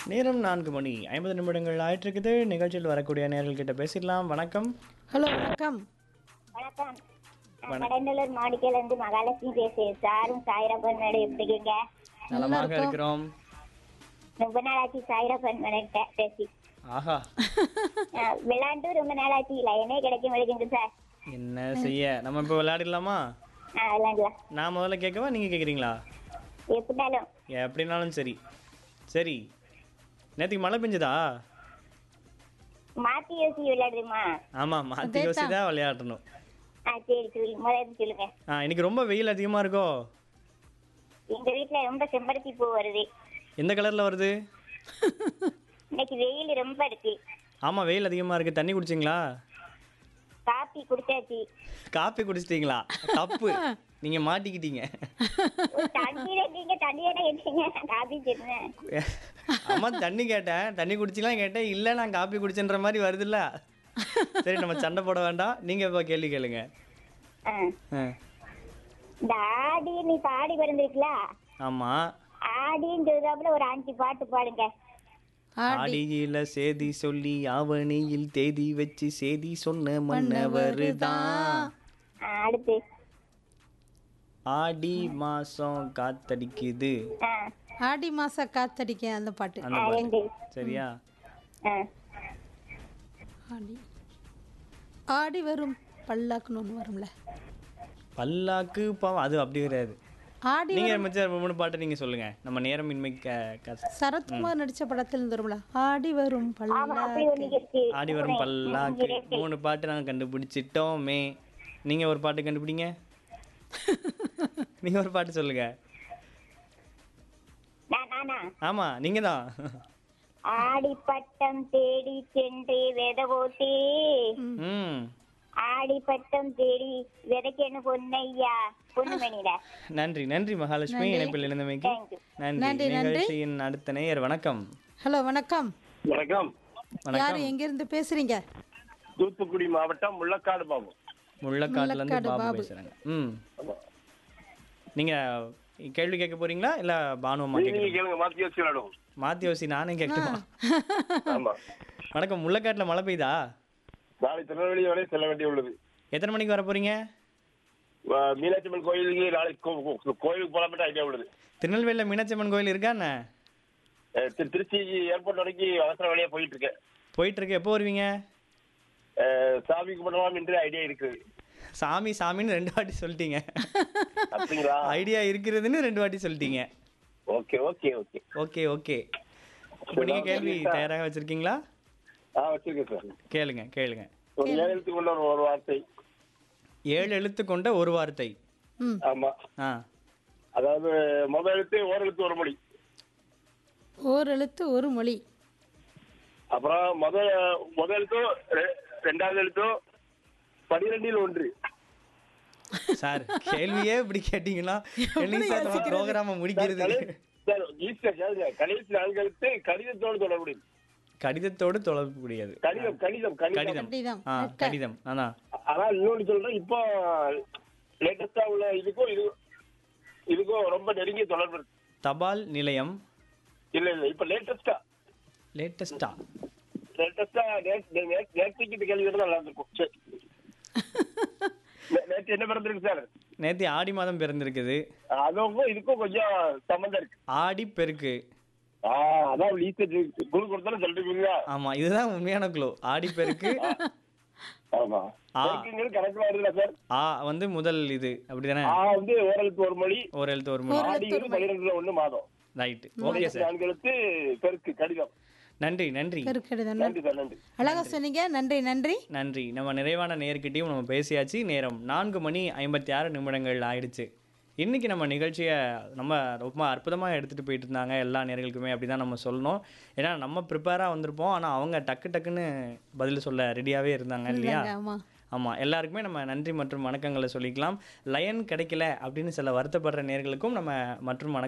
நேரம் நான்கு மணி ஐம்பது நிமிடங்கள் ஆயிட்டிருக்குது நிகழ்ச்சியில் வரக்கூடிய நேர்கள் கிட்ட பேசிடலாம் வணக்கம் ஹலோ வணக்கம் வணக்கம் நான் கடந்தலூர் மாடிக்கையில இருந்து மகாலட்சுமி பேசுறேன் சாரும் சாயிரப்பன் மேடம் எப்படி இருக்கீங்க நலமாக இருக்கிறோம் ரொம்ப நாளாச்சு சாயிரப்பன் மேடம் பேசி ஆஹா அஹ், விளையாண்டு ரொம்ப நாளாச்சு லைனே கிடைக்க மாட்டேங்குது சார் என்ன செய்ய நம்ம இப்போ விளையாடிடலாமா ஆ விளையாடலாம் நான் முதல்ல கேட்கவா நீங்கள் கேட்குறீங்களா எப்படினாலும் எப்படினாலும் சரி சரி நேற்றுக்கு மழை பெஞ்சதா மாத்தி யோசி விளையாடுமா ஆமாம் மாற்றி யோசி தான் விளையாடணும் ஆ சரி சொல்லு முதல்ல சொல்லுங்க ஆ இன்னைக்கு ரொம்ப வெயில் அதிகமாக இருக்கோ எங்க வீட்டுல ரொம்ப செம்பருத்தி பூ வருது எந்த கலரில் வருது இன்னைக்கு வெயில் ரொம்ப இருக்கு ஆமாம் வெயில் அதிகமாக இருக்குது தண்ணி குடிச்சிங்களா காப்பி குடிச்சாச்சு காப்பி குடிச்சிட்டிங்களா தப்பு நீங்கள் மாட்டிக்கிட்டீங்க தண்ணி இருக்கீங்க தண்ணி தானே கேட்டீங்க காப்பி சொன்னேன் அம்மா தண்ணி கேட்டேன் தண்ணி குடிச்சிலாம் கேட்டேன் இல்லை நான் காப்பி குடிச்சேன்ற மாதிரி வருதுல்ல சரி நம்ம சண்டை போட வேண்டாம் நீங்கள் இப்போ கேள்வி கேளுங்க ஆ. ஆ இந்த ஆடி நீ பாடி பிறந்திருக்கல ஆமாம் ஆடின்னு சொல்றாப்புல ஒரு அஞ்சு பாட்டு பாடுங்க ஆடி ஆடியில சேதி சொல்லி ஆவணியில் தேதி வச்சு சேதி சொன்ன மன்னவர் தான் ஆ, அடுத்து ஆடி மாசம் காத்தடிக்குது ஆ ஆடி மாச காத்தடிக்க அந்த பாட்டு அந்த ஆ, பாட்டு ரெண்டு சரியா ஆ ஆடி ஆடி வரும் பல்லாக்குன்னு ஒன்று வரும்ல பல்லாக்கு பாவம் அது அப்படி கிடையாது ஆடி நீங்க மிச்சம் மூணு பாட்டு நீங்க சொல்லுங்க நம்ம நேரம் இன்மை க- க- சரத்குமார் நடிச்ச படத்தில் இருந்து வரும்ல ஆடி வரும் ஆமா பல்லா அப்படி ஒண்ணு இருக்கு ஆடி வரும் பல்லாக்கு மூணு பாட்டு நாங்கள் கண்டுபிடிச்சிட்டோமே நீங்க ஒரு பாட்டு கண்டுபிடிங்க நீங்க ஒரு பாட்டு சொல்லுங்க நான் நானா ஆமா நீங்க தான் ஆடி பட்டம் தேடி சென்று வித போட்டு ம் ஆடி பட்டம் தேடி விதைக்கணும் பொன்னையா பொண்ணுமணியில நன்றி நன்றி மகாலட்சுமி இணைப்பில் இருந்தமைக்கு தேங்க்யூ நன்றி நிகழ்ச்சியின் அடுத்த நேயர் வணக்கம் ஹலோ வணக்கம் வணக்கம் யார் எங்கிருந்து பேசுறீங்க தூத்துக்குடி மாவட்டம் முள்ளக்காடு பாபு முள்ளக்காட்டுல இருந்து முள்ளக்காடு பாபு பாபு. பேசுறாங்க ம் நீங்க கேள்வி கேட்க போறீங்களா இல்ல பானுவமா நீங்க கேட்க கேளுங்க மாத்தி வச்சு விளையாடுவோம் மாத்தி யோசி நானே கேட்கணுமா ஆமா வணக்கம் முள்ளக்காட்டுல மழை பெய்யுதா நாளை திருநெல்வேலி வரை செல்ல வேண்டி உள்ளது எத்தனை மணிக்கு வர போறீங்க வ- மீனாட்சி அம்மன் கோயிலுக்கு நாளைக்கு கோ- கோ- கோயிலுக்கு போல மட்டும் ஐடியா உள்ளது திருநெல்வேலியில் மீனாட்சியம்மன் கோயில் இருக்கா என்ன அஹ் திரு- திருச்சி ஏர்போர்ட் வரைக்கும் அவசர வழியா போயிட்டு இருக்கேன் போயிட்டு இருக்கு எப்போ வருவீங்க அஹ் சாமி கும்பிடலாம் என்று ஐடியா இருக்குது சாமி சாமின்னு ரெண்டு வாட்டி சொல்லிட்டீங்க அப்படிங்களா ஐடியா இருக்கிறதுன்னு ரெண்டு வாட்டி சொல்லிட்டீங்க okay okay okay okay okay இப்போ நீங்க கேள்வி தயாராக வச்சிருக்கீங்களா ஆ வச்சிருக்கேன் சார் கேளுங்க கேளுங்க ஒரு ஏழு எழுத்து கொண்ட ஒரு ஒரு வார்த்தை ஏழு எழுத்து கொண்ட ஒரு வார்த்தை ம் ஆமா ஆ அதாவது முதல் எழுத்து ஓர் எழுத்து ஒரு மொழி ஓர் எழுத்து ஒரு மொழி அப்புறம் முதல் முதல் எழுத்தும் ரெ- ரெண்டாவது எழுத்தும் பனிரெண்டில் ஒன்று சார் கேள்வியே இப்படி கேட்டீங்கன்னா என்னைக்கு சார் நம்ம ப்ரோக்ராம முடிக்கிறது கலை- சார், ஈஸியா கேளுங்க. கடைசி நான்கு எழுத்து கடிதத்தோடு தொடர்புடையது கடிதத்தோடு தொடர்புடையது கடிதம் கடிதம் கடிதம் கடிதம் கடிதம் ஆ கடிதம் ஆனா ஆனா இன்னொன்னு சொல்றேன் இப்போ லேட்டஸ்டா உள்ள இதுக்கும் இது இதுக்கும் ரொம்ப நெருங்கிய தொடர்பு இருக்கு தபால் நிலையம் இல்ல இல்ல இப்ப லேட்டஸ்டா லேட்டஸ்டா லேட்டஸ்டா நேற்றுக்கு இந்த கேள்வி இருந்தா நல்லா இருந்திருக்கும் சரி நே- நேற்று என்ன பிறந்திருக்கு சார் நேத்தி ஆடி மாதம் பிறந்திருக்குது அதுவும் இதுக்கும் கொஞ்சம் சம்மந்தம் இருக்கு ஆடி பெருக்கு ஆ அதான் ஈஸியா குழு கொடுத்தாலும் சொல்லிருக்கீங்க ஆமா இதுதான் உண்மையான குழு ஆடி பெருக்கு ஆமா ஆ. பெருக்குங்கிறது கணக்குல வருதுல சார் ஆ வந்து முதல் இது அப்படிதானே ஆ வந்து ஓரலுக்கு ஒரு மொழி ஒரு எழுத்து ஒரு மணி ஆடி வந்து பன்னிரெண்டுல ஒண்ணு மாதம் ரைட் ஓகே சார் நான்கு எழுத்து பெருக்கு கடிதம் நன்றி நன்றி பெருக்கடிதம் நன்றி சார் நன்றி அழகா சொன்னீங்க நன்றி நன்றி நன்றி நம்ம நிறைவான நேர்கிட்டையும் நம்ம பேசியாச்சு நேரம் நான்கு மணி ஐம்பத்தி ஆறு நிமிடங்கள் ஆயிடுச்சு இன்னைக்கு நம்ம நிகழ்ச்சியை நம்ம ரொம்ப அற்புதமாக எடுத்துகிட்டு போயிட்டு இருந்தாங்க எல்லா நேர்களுக்குமே அப்படி தான் நம்ம சொல்லணும் ஏன்னா நம்ம ப்ரிப்பேராக வந்திருப்போம் ஆனால் அவங்க டக்கு டக்குன்னு பதில் சொல்ல ரெடியாகவே இருந்தாங்க இல்லையா ஆமா ஆமாம் எல்லாருக்குமே நம்ம நன்றி மற்றும் வணக்கங்களை சொல்லிக்கலாம் லயன் கிடைக்கல அப்படின்னு சில வருத்தப்படுற நேர்களுக்கும் நம்ம மற்றும் வணக்கம்